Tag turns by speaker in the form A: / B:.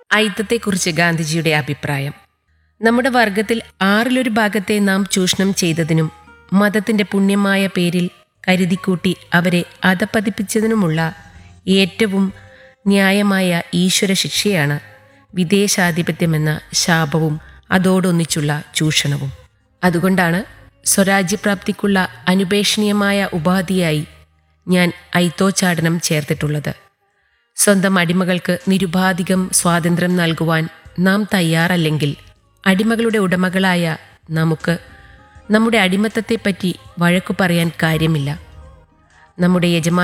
A: അയിത്തത്തെക്കുറിച്ച് ഗാന്ധിജിയുടെ അഭിപ്രായം നമ്മുടെ വർഗത്തിൽ ആറിലൊരു ഭാഗത്തെ നാം ചൂഷണം ചെയ്തതിനും മതത്തിന്റെ പുണ്യമായ പേരിൽ കരുതിക്കൂട്ടി അവരെ അധപ്പതിപ്പിച്ചതിനുമുള്ള ഏറ്റവും ന്യായമായ ഈശ്വര ശിക്ഷയാണ് വിദേശാധിപത്യമെന്ന ശാപവും അതോടൊന്നിച്ചുള്ള ചൂഷണവും അതുകൊണ്ടാണ് സ്വരാജ്യപ്രാപ്തിക്കുള്ള അനുപേക്ഷണീയമായ ഉപാധിയായി ഞാൻ ഐത്തോച്ചാടനം ചേർത്തിട്ടുള്ളത് സ്വന്തം അടിമകൾക്ക് നിരുപാധികം സ്വാതന്ത്ര്യം നൽകുവാൻ നാം തയ്യാറല്ലെങ്കിൽ അടിമകളുടെ ഉടമകളായ നമുക്ക് നമ്മുടെ അടിമത്തത്തെപ്പറ്റി വഴക്കു പറയാൻ കാര്യമില്ല നമ്മുടെ യജമാ